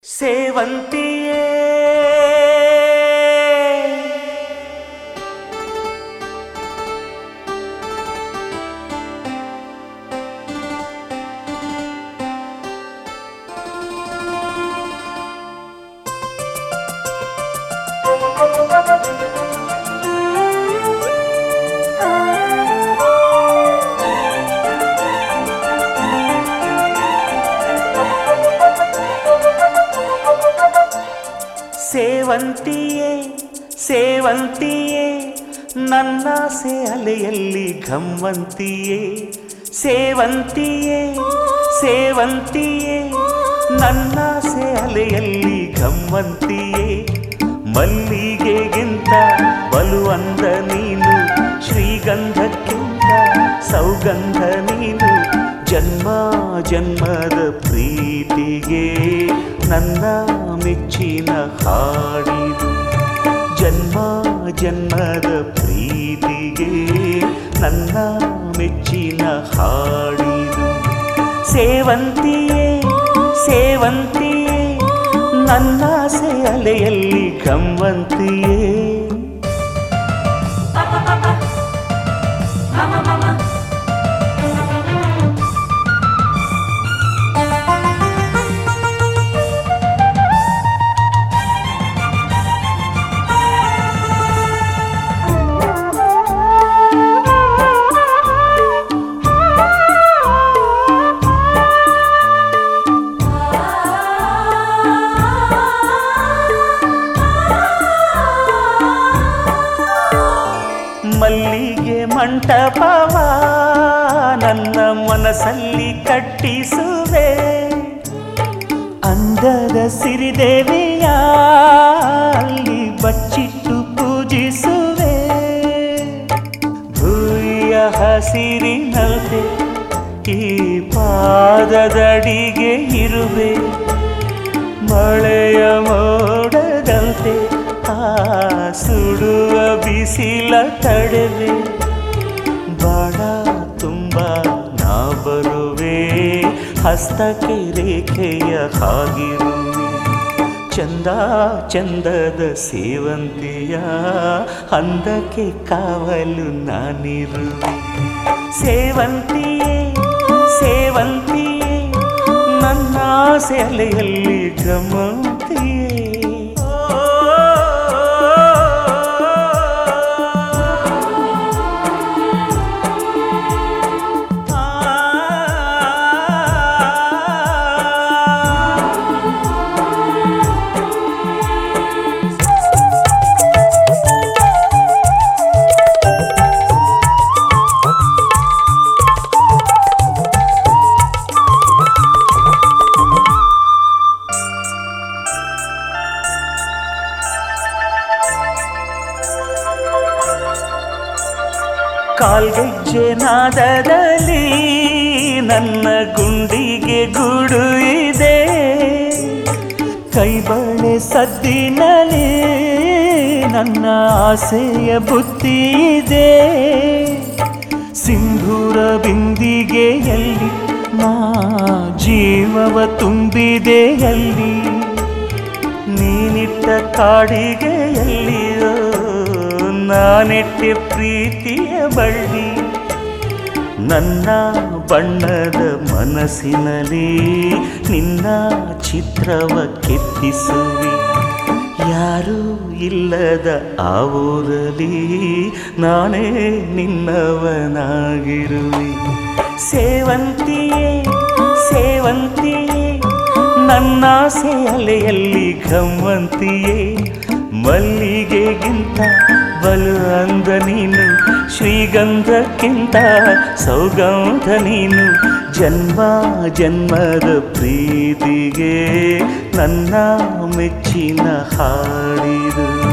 ಸೇವಂತಿಯೇ ಸೇವಂತಿಯೇ ಸೇವಂತಿಯೇ ನನ್ನಾಸೆ ಅಲೆಯಲ್ಲಿ ಘಮ್ಮಂತಿಯೇ ಸೇವಂತಿಯೇ ಸೇವಂತಿಯೇ ನನ್ನಾಸೆ ಅಲೆಯಲ್ಲಿ ಘಮ್ಮಂತಿಯೇ ಮಲ್ಲಿಗೆಗಿಂತ ಬಲುವಂದ ನೀನು ಶ್ರೀಗಂಧಕ್ಕಿಂತ ಸೌಗಂಧ ನೀನು ಜನ್ಮ ಜನ್ಮದ ಪ್ರೀತಿಗೆ ನನ್ನ ಮೆಚ್ಚಿನ ಹಾಡಿದು ಜನ್ಮ ಜನ್ಮದ ಪ್ರೀತಿಗೆ ನನ್ನ ಮೆಚ್ಚಿನ ಹಾಡಿದು ಸೇವಂತಿಯೇ ಸೇವಂತಿಯೇ ನನ್ನಾಸೆ ಅಲೆಯಲ್ಲಿ ಗಮ್ಮಂತಿಯೇ ಮಲ್ಲಿಗೆ ಮಂಟಪವ ನನ್ನ ಮನಸ್ಸಲ್ಲಿ ಕಟ್ಟಿಸುವೆ ಅಂದದ ಸಿರಿದೇವಿಯ ಅಲ್ಲಿ ಬಚ್ಚಿಟ್ಟು ಪೂಜಿಸುವೆ ಭೂಯ ಹಸಿರಿನಲ್ದೆ ಈ ಪಾದದಡಿಗೆ ಇರುವೆ ಮಳೆಯ ಮೋಡದಂತೆ ಆ ಸುಡುವ ಬಿಸಿಲ ತಡೆವೆ ಬಾಣ ತುಂಬ ನಾ ಬರುವೆ ಹಸ್ತಕ್ಕೆ ರೇಖೆಯ ಹಾಗಿರುವೆ ಚಂದ ಚಂದದ ಸೇವಂತಿಯ ಅಂದಕ್ಕೆ ಕಾವಲು ನಾನಿರುವೆ ಸೇವಂತಿಯೇ ಸೇವಂತಿಯೇ ನನ್ನ ಸೆಲೆಯಲ್ಲಿ ಗಮಂತಿಯೇ ಕಾಲ್ಗೆಜ್ಜೆ ನಾದದಲ್ಲಿ ನನ್ನ ಗುಂಡಿಗೆ ಗೂಡು ಇದೆ ಕೈಬಳೆ ಸದ್ದಿನಲ್ಲಿ ನನ್ನ ಆಸೆಯ ಬುತ್ತಿ ಇದೆ ಸಿಂಧೂರ ಬಿಂದಿಗೆಯಲ್ಲಿ ನಾ ಜೀವವ ತುಂಬಿದೆಯಲ್ಲಿ ನೀನಿಟ್ಟ ಕಾಡಿಗೆಯಲ್ಲಿಯೋ ನಾನಿಟ್ಟೆ ಪ್ರೀತಿಯ ಬಳ್ಳಿ ನನ್ನ ಬಣ್ಣದ ಮನಸ್ಸಿನಲ್ಲಿ ನಿನ್ನ ಚಿತ್ರವ ಕೆತ್ತಿಸುವಿ ಯಾರೂ ಇಲ್ಲದ ಆ ಊರಲ್ಲಿ ನಾನೇ ನಿನ್ನವನಾಗಿರುವೆ ಸೇವಂತಿಯೇ ಸೇವಂತಿಯೇ ನನ್ನ ಅಲೆಯಲ್ಲಿ ಘಮ್ಮಂತಿಯೇ ಮಲ್ಲಿಗೆಗಿಂತ ಬಲು ಅಂದ ನೀನು ಶ್ರೀಗಂಧಕ್ಕಿಂತ ಸೌಗಂಧ ನೀನು ಜನ್ಮ ಜನ್ಮದ ಪ್ರೀತಿಗೆ ನನ್ನ ಮೆಚ್ಚಿನ ಹಾಡಿದು